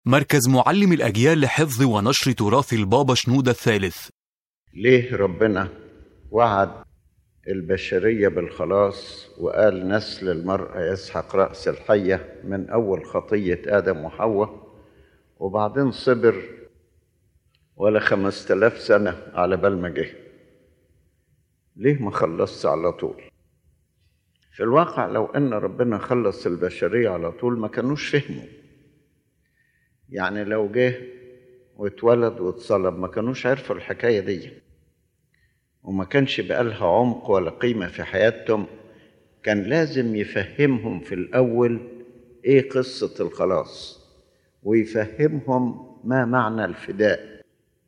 مركز معلم الأجيال لحفظ ونشر تراث البابا شنودة الثالث ليه ربنا وعد البشرية بالخلاص وقال نسل المرأة يسحق رأس الحية من أول خطية آدم وحواء وبعدين صبر ولا خمسة آلاف سنة على بال ما جه ليه ما خلصش على طول في الواقع لو أن ربنا خلص البشرية على طول ما كانوش فهموا يعني لو جه واتولد واتصلب ما كانوش عرفوا الحكاية دي وما كانش بقالها عمق ولا قيمة في حياتهم كان لازم يفهمهم في الأول إيه قصة الخلاص ويفهمهم ما معنى الفداء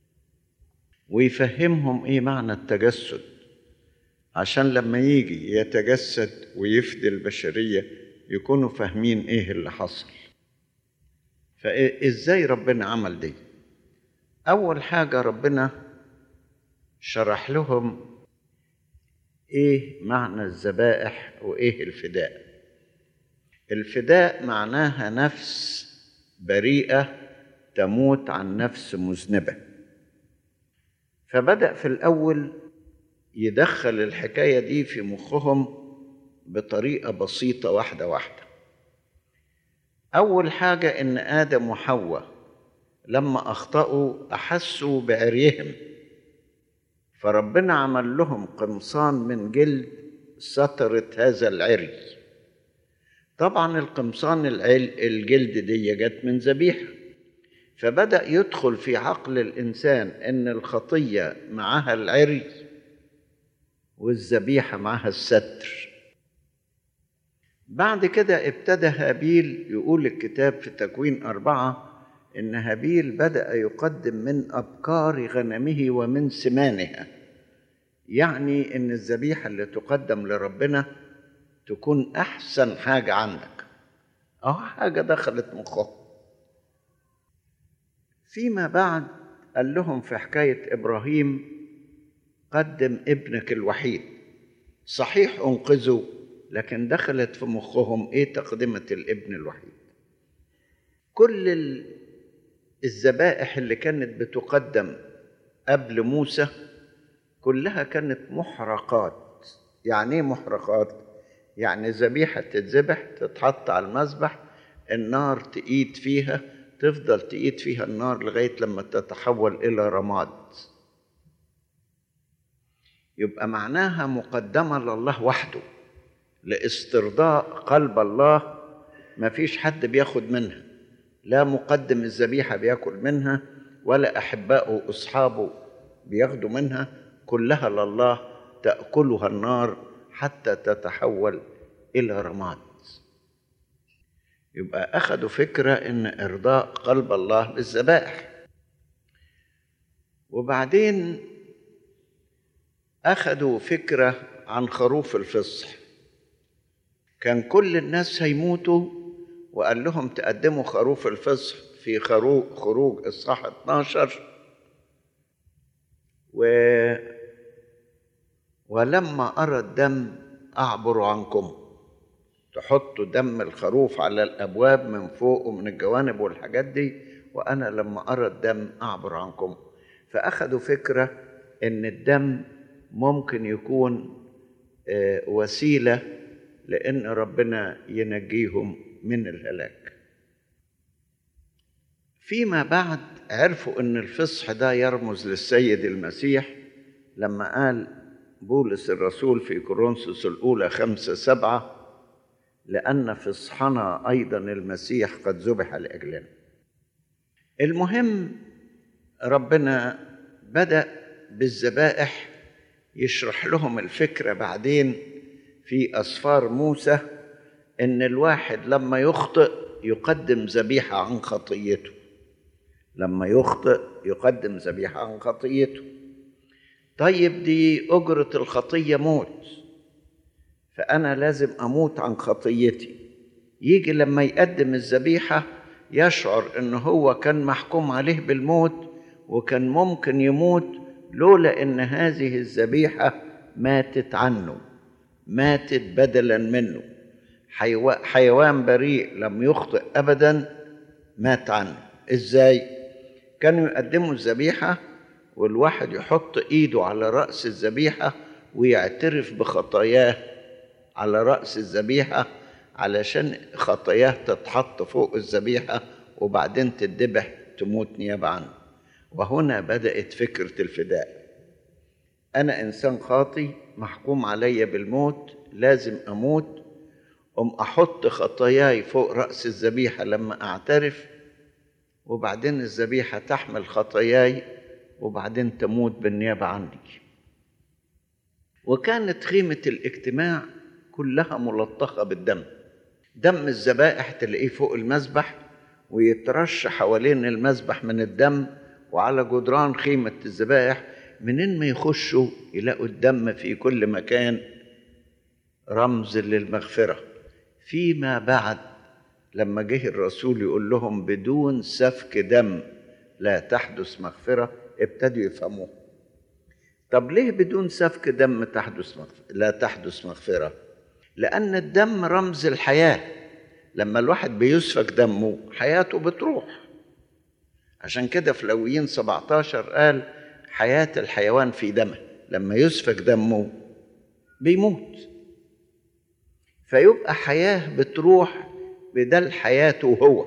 ويفهمهم إيه معنى التجسد عشان لما يجي يتجسد ويفدي البشرية يكونوا فاهمين إيه اللي حصل فإزاي ربنا عمل دي أول حاجة ربنا شرح لهم ايه معنى الذبائح وايه الفداء الفداء معناها نفس بريئه تموت عن نفس مذنبه فبدا في الاول يدخل الحكايه دي في مخهم بطريقه بسيطه واحده واحده اول حاجه ان ادم وحواء لما اخطاوا احسوا بعريهم فربنا عمل لهم قمصان من جلد سترت هذا العري طبعا القمصان الجلد دي جت من ذبيحه فبدا يدخل في عقل الانسان ان الخطيه معها العري والذبيحه معها الستر بعد كده ابتدى هابيل يقول الكتاب في تكوين أربعة إن هابيل بدأ يقدم من أبكار غنمه ومن سمانها يعني إن الذبيحة اللي تقدم لربنا تكون أحسن حاجة عندك أو حاجة دخلت مخه فيما بعد قال لهم في حكاية إبراهيم قدم ابنك الوحيد صحيح أنقذوا لكن دخلت في مخهم إيه تقدمة الابن الوحيد كل الذبائح اللي كانت بتقدم قبل موسى كلها كانت محرقات يعني ايه محرقات يعني ذبيحه تتذبح تتحط على المذبح النار تقيد فيها تفضل تقيد فيها النار لغايه لما تتحول الى رماد يبقى معناها مقدمه لله وحده لاسترضاء قلب الله ما فيش حد بياخد منها لا مقدم الذبيحة بياكل منها ولا أحبائه أصحابه بياخدوا منها كلها لله تأكلها النار حتى تتحول إلى رماد يبقى أخذوا فكرة إن إرضاء قلب الله بالذبائح وبعدين أخذوا فكرة عن خروف الفصح كان كل الناس هيموتوا وقال لهم تقدموا خروف الفصح في خروج خروج اصحاح 12 و ولما ارى الدم اعبر عنكم تحطوا دم الخروف على الابواب من فوق ومن الجوانب والحاجات دي وانا لما ارى الدم اعبر عنكم فاخذوا فكره ان الدم ممكن يكون وسيله لان ربنا ينجيهم من الهلاك فيما بعد عرفوا ان الفصح ده يرمز للسيد المسيح لما قال بولس الرسول في كورنثوس الاولى خمسة سبعة لأن فصحنا أيضا المسيح قد ذبح لأجلنا المهم ربنا بدأ بالذبائح يشرح لهم الفكرة بعدين في أسفار موسى ان الواحد لما يخطئ يقدم ذبيحه عن خطيته لما يخطئ يقدم ذبيحه عن خطيته طيب دي اجره الخطيه موت فانا لازم اموت عن خطيتي يجي لما يقدم الذبيحه يشعر ان هو كان محكوم عليه بالموت وكان ممكن يموت لولا ان هذه الذبيحه ماتت عنه ماتت بدلا منه حيوان بريء لم يخطئ ابدا مات عنه ازاي كانوا يقدموا الذبيحه والواحد يحط ايده على راس الذبيحه ويعترف بخطاياه على راس الذبيحه علشان خطاياه تتحط فوق الذبيحه وبعدين تدبح تموت نيابه عنه وهنا بدات فكره الفداء انا انسان خاطي محكوم علي بالموت لازم اموت أم أحط خطاياي فوق رأس الذبيحة لما أعترف وبعدين الذبيحة تحمل خطاياي وبعدين تموت بالنيابة عني وكانت خيمة الاجتماع كلها ملطخة بالدم دم الذبائح تلاقيه فوق المذبح ويترش حوالين المذبح من الدم وعلى جدران خيمة الذبائح منين ما يخشوا يلاقوا الدم في كل مكان رمز للمغفرة فيما بعد لما جه الرسول يقول لهم بدون سفك دم لا تحدث مغفرة ابتدوا يفهموه طب ليه بدون سفك دم تحدث مغفرة؟ لا تحدث مغفرة لأن الدم رمز الحياة لما الواحد بيسفك دمه حياته بتروح عشان كده في لويين 17 قال حياة الحيوان في دمه لما يسفك دمه بيموت فيبقى حياة بتروح بدل حياته هو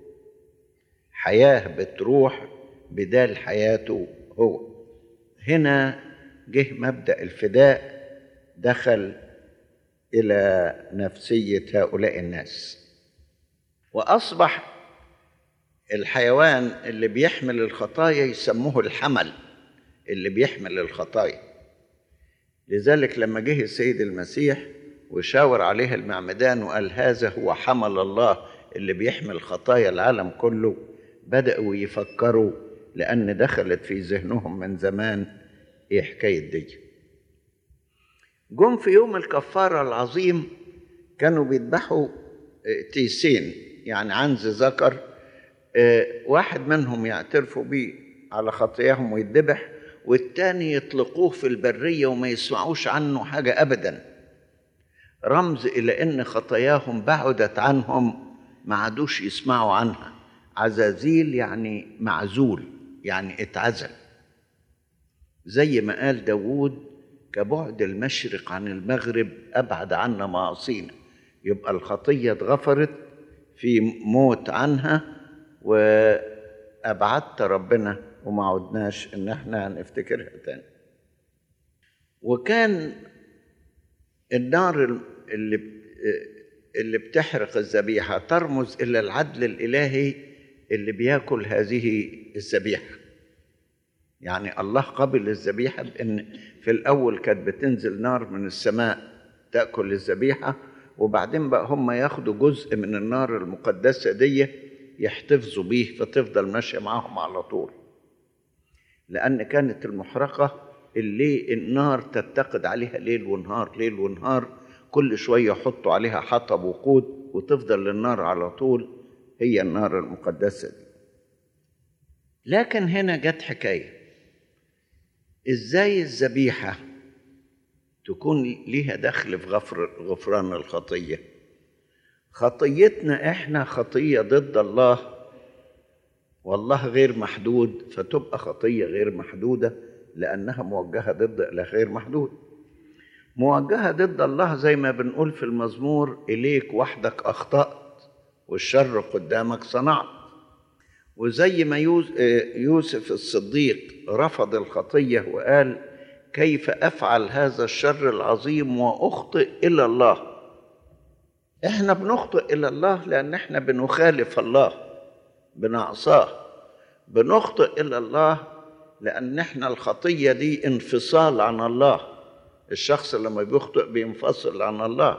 حياة بتروح بدل حياته هو هنا جه مبدأ الفداء دخل إلى نفسية هؤلاء الناس وأصبح الحيوان اللي بيحمل الخطايا يسموه الحمل اللي بيحمل الخطايا لذلك لما جه السيد المسيح وشاور عليه المعمدان وقال هذا هو حمل الله اللي بيحمل خطايا العالم كله بدأوا يفكروا لأن دخلت في ذهنهم من زمان إيه حكاية دي جم في يوم الكفارة العظيم كانوا بيذبحوا تيسين يعني عنز ذكر واحد منهم يعترفوا بيه على خطاياهم ويذبح والتاني يطلقوه في البرية وما يسمعوش عنه حاجة أبداً رمز الى ان خطاياهم بعدت عنهم ما عادوش يسمعوا عنها عزازيل يعني معزول يعني اتعزل زي ما قال داوود كبعد المشرق عن المغرب ابعد عنا معاصينا يبقى الخطيه اتغفرت في موت عنها وابعدت ربنا وما عدناش ان احنا نفتكرها تاني وكان النار اللي اللي بتحرق الذبيحة ترمز إلى العدل الإلهي اللي بياكل هذه الذبيحة يعني الله قبل الذبيحة بأن في الأول كانت بتنزل نار من السماء تأكل الذبيحة وبعدين بقى هم ياخدوا جزء من النار المقدسة دي يحتفظوا بيه فتفضل ماشية معاهم على طول لأن كانت المحرقة اللي النار تتقد عليها ليل ونهار ليل ونهار كل شوية يحطوا عليها حطب وقود وتفضل النار على طول هي النار المقدسة دي لكن هنا جت حكاية ازاي الذبيحة تكون ليها دخل في غفر غفران الخطية خطيتنا احنا خطية ضد الله والله غير محدود فتبقى خطية غير محدودة لأنها موجهة ضد إله غير محدود موجهة ضد الله زي ما بنقول في المزمور إليك وحدك أخطأت والشر قدامك صنعت وزي ما يوسف الصديق رفض الخطية وقال كيف أفعل هذا الشر العظيم وأخطئ إلى الله إحنا بنخطئ إلى الله لأن إحنا بنخالف الله بنعصاه بنخطئ إلى الله لأن إحنا الخطية دي انفصال عن الله الشخص لما بيخطئ بينفصل عن الله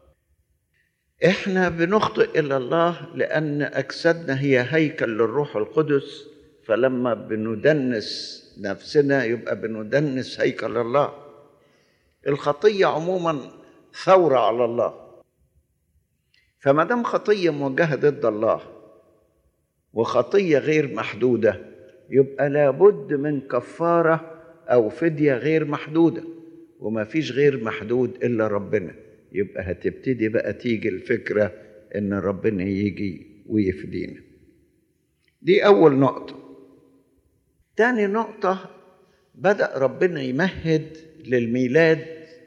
احنا بنخطئ الى الله لان اجسادنا هي هيكل للروح القدس فلما بندنس نفسنا يبقى بندنس هيكل الله الخطيه عموما ثوره على الله فما دام خطيه موجهه ضد الله وخطيه غير محدوده يبقى لابد من كفاره او فديه غير محدوده وما فيش غير محدود الا ربنا يبقى هتبتدي بقى تيجي الفكره ان ربنا يجي ويفدينا دي أول نقطة تاني نقطة بدأ ربنا يمهد للميلاد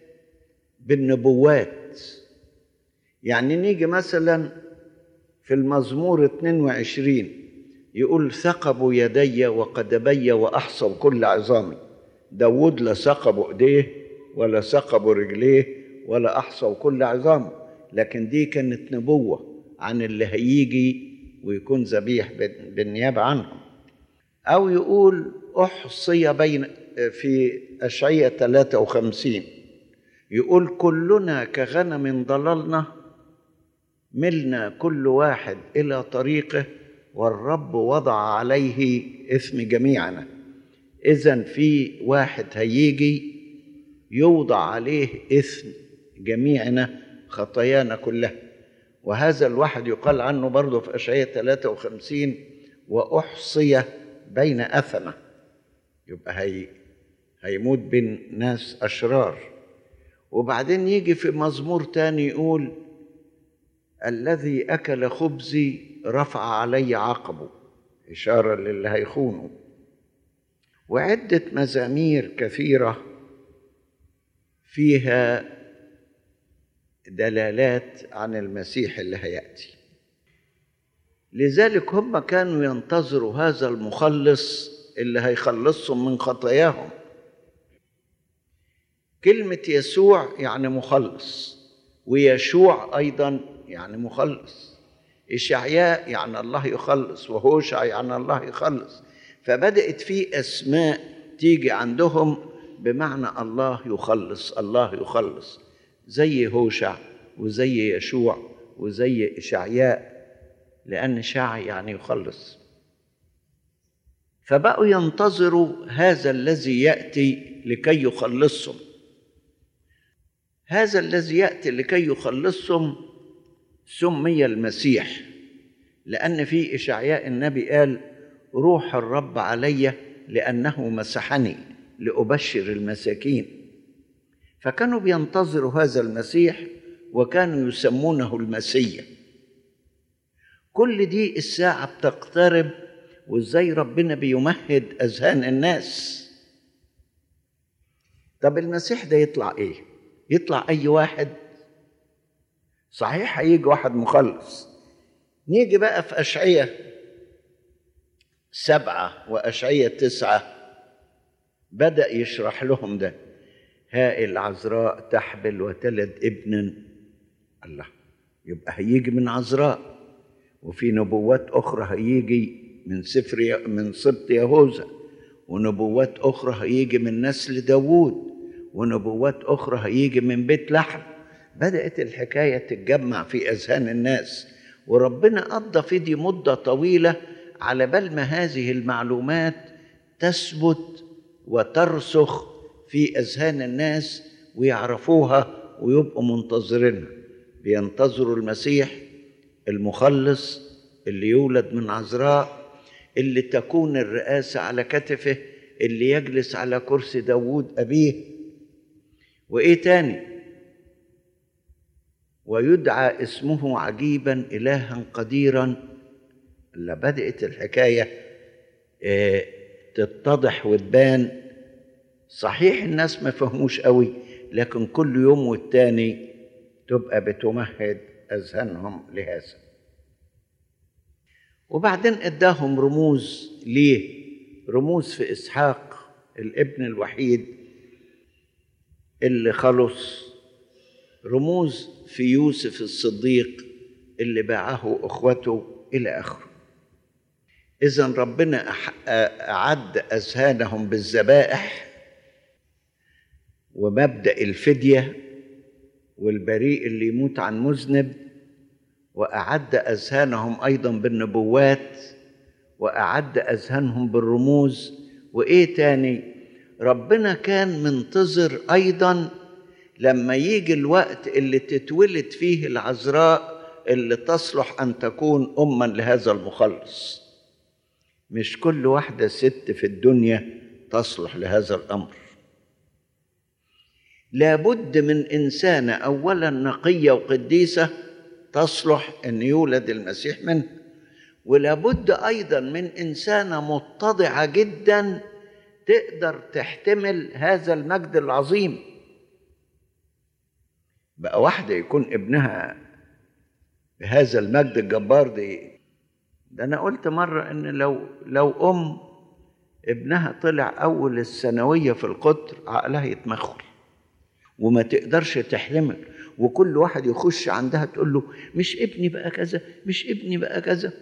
بالنبوات يعني نيجي مثلا في المزمور 22 يقول ثقبوا يدي وقدمي وأحصوا كل عظامي داود لا ثقبوا ايديه ولا ثقبوا رجليه ولا أحصوا كل عظامه لكن دي كانت نبوة عن اللي هيجي ويكون ذبيح بالنيابة عنهم أو يقول أحصي بين في أشعية 53 يقول كلنا كغنم ضللنا ملنا كل واحد إلى طريقه والرب وضع عليه إثم جميعنا إذا في واحد هيجي يوضع عليه إثم جميعنا خطايانا كلها وهذا الواحد يقال عنه برضه في أشعية 53 وأحصي بين أثمة يبقى هي هيموت بين ناس أشرار وبعدين يجي في مزمور تاني يقول الذي أكل خبزي رفع علي عقبه إشارة للي هيخونه وعدة مزامير كثيرة فيها دلالات عن المسيح اللي هيأتي لذلك هم كانوا ينتظروا هذا المخلص اللي هيخلصهم من خطاياهم كلمة يسوع يعني مخلص ويشوع أيضا يعني مخلص إشعياء يعني الله يخلص وهوشع يعني الله يخلص فبدأت في أسماء تيجي عندهم بمعنى الله يخلص الله يخلص زي هوشع وزي يشوع وزي إشعياء لأن شاع يعني يخلص فبقوا ينتظروا هذا الذي يأتي لكي يخلصهم هذا الذي يأتي لكي يخلصهم سمي المسيح لأن في إشعياء النبي قال روح الرب علي لأنه مسحني لأبشر المساكين فكانوا بينتظروا هذا المسيح وكانوا يسمونه المسيح كل دي الساعة بتقترب وازاي ربنا بيمهد أذهان الناس طب المسيح ده يطلع ايه يطلع اي واحد صحيح هيجي واحد مخلص نيجي بقى في أشعية سبعة وأشعية تسعة بدأ يشرح لهم ده ها العذراء تحبل وتلد ابنا الله يبقى هيجي من عذراء وفي نبوات أخرى هيجي من سفر من سبط يهوذا ونبوات أخرى هيجي من نسل داوود ونبوات أخرى هيجي من بيت لحم بدأت الحكاية تتجمع في أذهان الناس وربنا قضى في دي مدة طويلة على بال ما هذه المعلومات تثبت وترسخ في أذهان الناس ويعرفوها ويبقوا منتظرينها بينتظروا المسيح المخلص اللي يولد من عذراء اللي تكون الرئاسة على كتفه اللي يجلس على كرسي داوود أبيه وإيه تاني ويدعى اسمه عجيبا إلها قديرا اللي بدأت الحكاية اه تتضح وتبان صحيح الناس ما فهموش قوي لكن كل يوم والتاني تبقى بتمهد أذهانهم لهذا وبعدين اداهم رموز ليه رموز في اسحاق الابن الوحيد اللي خلص رموز في يوسف الصديق اللي باعه اخوته الى اخره اذا ربنا اعد اذهانهم بالذبائح ومبدا الفديه والبريء اللي يموت عن مذنب واعد اذهانهم ايضا بالنبوات واعد اذهانهم بالرموز وايه تاني ربنا كان منتظر ايضا لما يجي الوقت اللي تتولد فيه العذراء اللي تصلح ان تكون اما لهذا المخلص مش كل واحده ست في الدنيا تصلح لهذا الامر لابد من انسانه اولا نقيه وقديسه تصلح ان يولد المسيح منه ولابد ايضا من انسانه متضعه جدا تقدر تحتمل هذا المجد العظيم بقى واحده يكون ابنها بهذا المجد الجبار دي ده انا قلت مره ان لو لو ام ابنها طلع اول الثانويه في القطر عقلها يتمخل وما تقدرش تحتمل وكل واحد يخش عندها تقول له مش ابني بقى كذا مش ابني بقى كذا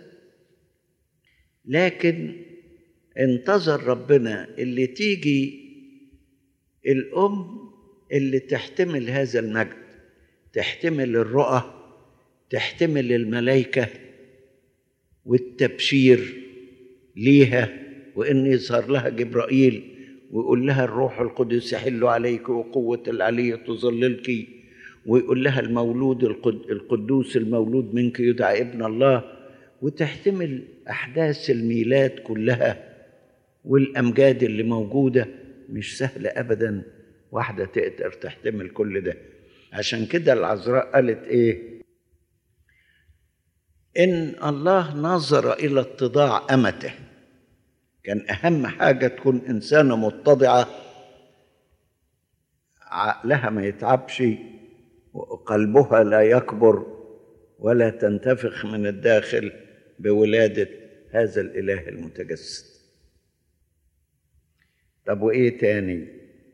لكن انتظر ربنا اللي تيجي الام اللي تحتمل هذا المجد تحتمل الرؤى تحتمل الملائكه والتبشير ليها وان يظهر لها جبرائيل ويقول لها الروح القدس يحل عليك وقوه العلي تظللك ويقول لها المولود القدوس المولود منك يدعى ابن الله وتحتمل احداث الميلاد كلها والامجاد اللي موجوده مش سهله ابدا واحده تقدر تحتمل كل ده عشان كده العذراء قالت ايه ان الله نظر الى اتضاع امته كان اهم حاجه تكون انسانه متضعه عقلها ما يتعبش وقلبها لا يكبر ولا تنتفخ من الداخل بولاده هذا الاله المتجسد طب وايه تاني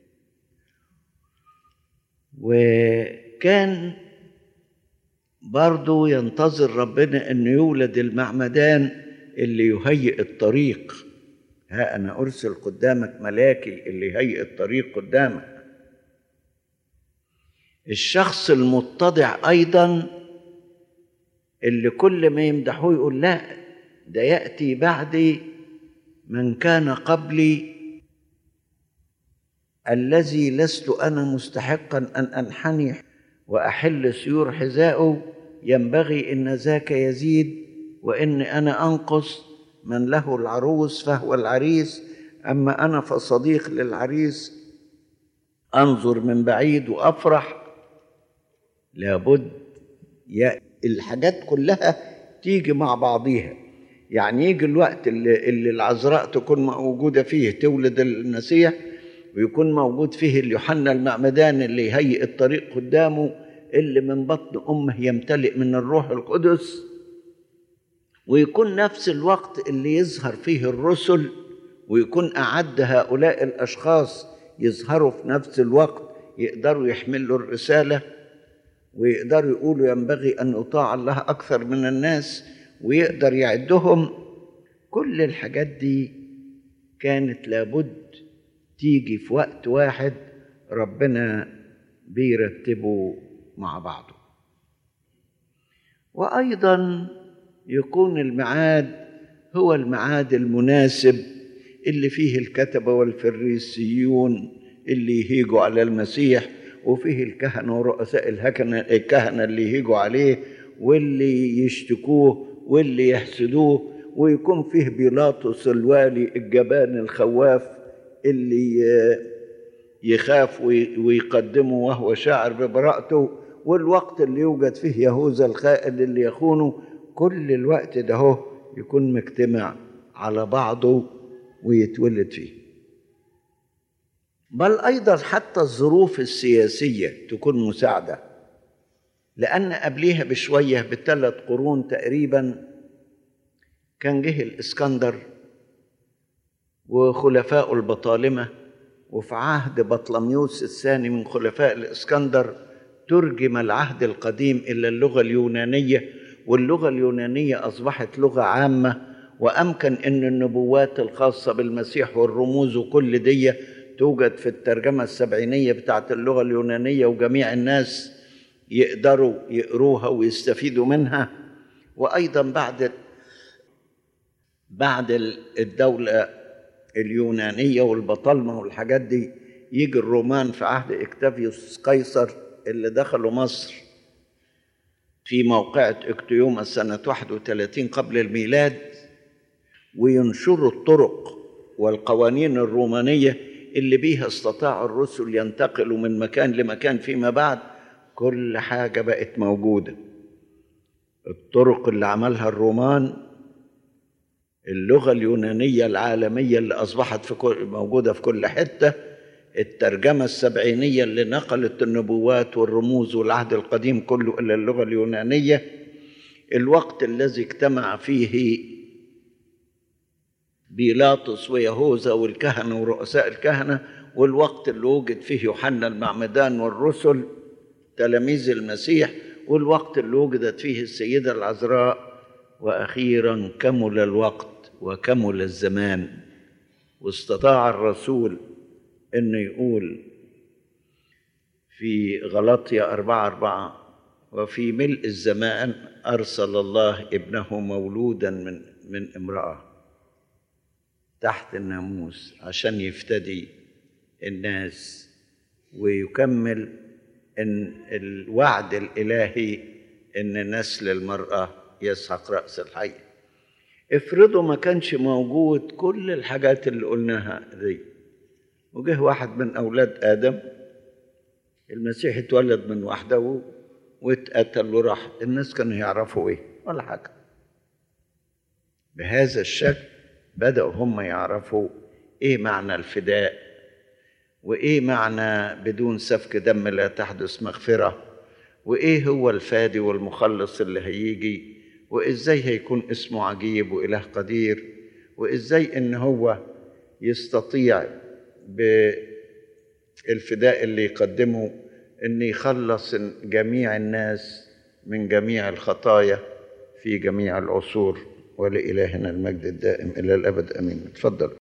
وكان برضو ينتظر ربنا أن يولد المعمدان اللي يهيئ الطريق ها أنا أرسل قدامك ملاكي اللي يهيئ الطريق قدامك الشخص المتضع أيضا اللي كل ما يمدحوه يقول لا ده يأتي بعدي من كان قبلي الذي لست أنا مستحقا أن أنحني وأحل سيور حذائه ينبغي إن ذاك يزيد وإن أنا أنقص من له العروس فهو العريس أما أنا فصديق للعريس أنظر من بعيد وأفرح لابد يا الحاجات كلها تيجي مع بعضيها يعني يجي الوقت اللي, اللي العذراء تكون موجودة فيه تولد المسيح ويكون موجود فيه اليوحنا المعمدان اللي يهيئ الطريق قدامه اللي من بطن امه يمتلئ من الروح القدس ويكون نفس الوقت اللي يظهر فيه الرسل ويكون اعد هؤلاء الاشخاص يظهروا في نفس الوقت يقدروا يحملوا الرساله ويقدروا يقولوا ينبغي ان يطاع الله اكثر من الناس ويقدر يعدهم كل الحاجات دي كانت لابد تيجي في وقت واحد ربنا بيرتبه مع بعضه وايضا يكون الميعاد هو الميعاد المناسب اللي فيه الكتبه والفريسيون اللي يهيجوا على المسيح وفيه الكهنه ورؤساء الهكنه الكهنه اللي يهيجوا عليه واللي يشتكوه واللي يحسدوه ويكون فيه بيلاطس الوالي الجبان الخواف اللي يخاف ويقدمه وهو شاعر ببراءته والوقت اللي يوجد فيه يهوذا الخائن اللي يخونه كل الوقت ده هو يكون مجتمع على بعضه ويتولد فيه بل ايضا حتى الظروف السياسيه تكون مساعده لان قبليها بشويه بثلاث قرون تقريبا كان جه الاسكندر وخلفاء البطالمه وفي عهد بطلميوس الثاني من خلفاء الاسكندر ترجم العهد القديم الى اللغه اليونانيه واللغه اليونانيه اصبحت لغه عامه وامكن ان النبوات الخاصه بالمسيح والرموز وكل دي توجد في الترجمه السبعينيه بتاعت اللغه اليونانيه وجميع الناس يقدروا يقروها ويستفيدوا منها وايضا بعد بعد الدوله اليونانيه والبطالمه والحاجات دي يجي الرومان في عهد اكتافيوس قيصر اللي دخلوا مصر في موقعة اكتيوما سنة 31 قبل الميلاد وينشروا الطرق والقوانين الرومانية اللي بيها استطاع الرسل ينتقلوا من مكان لمكان فيما بعد كل حاجة بقت موجودة الطرق اللي عملها الرومان اللغة اليونانية العالمية اللي أصبحت في كل موجودة في كل حتة الترجمة السبعينية اللي نقلت النبوات والرموز والعهد القديم كله إلى اللغة اليونانية الوقت الذي اجتمع فيه بيلاطس ويهوذا والكهنة ورؤساء الكهنة والوقت اللي وجد فيه يوحنا المعمدان والرسل تلاميذ المسيح والوقت اللي وجدت فيه السيدة العذراء وأخيرا كمل الوقت وكمل الزمان واستطاع الرسول انه يقول في غلطية أربعة أربعة وفي ملء الزمان أرسل الله ابنه مولودا من من امرأة تحت الناموس عشان يفتدي الناس ويكمل ان الوعد الالهي ان نسل المراه يسحق راس الحي افرضوا ما كانش موجود كل الحاجات اللي قلناها دي وجه واحد من اولاد ادم المسيح اتولد من واحده واتقتل وراح الناس كانوا يعرفوا ايه ولا حاجه بهذا الشكل بداوا هم يعرفوا ايه معنى الفداء وايه معنى بدون سفك دم لا تحدث مغفره وايه هو الفادي والمخلص اللي هيجي وازاي هيكون اسمه عجيب واله قدير وازاي ان هو يستطيع بالفداء اللي يقدمه ان يخلص جميع الناس من جميع الخطايا في جميع العصور ولإلهنا المجد الدائم إلى الأبد أمين تفضل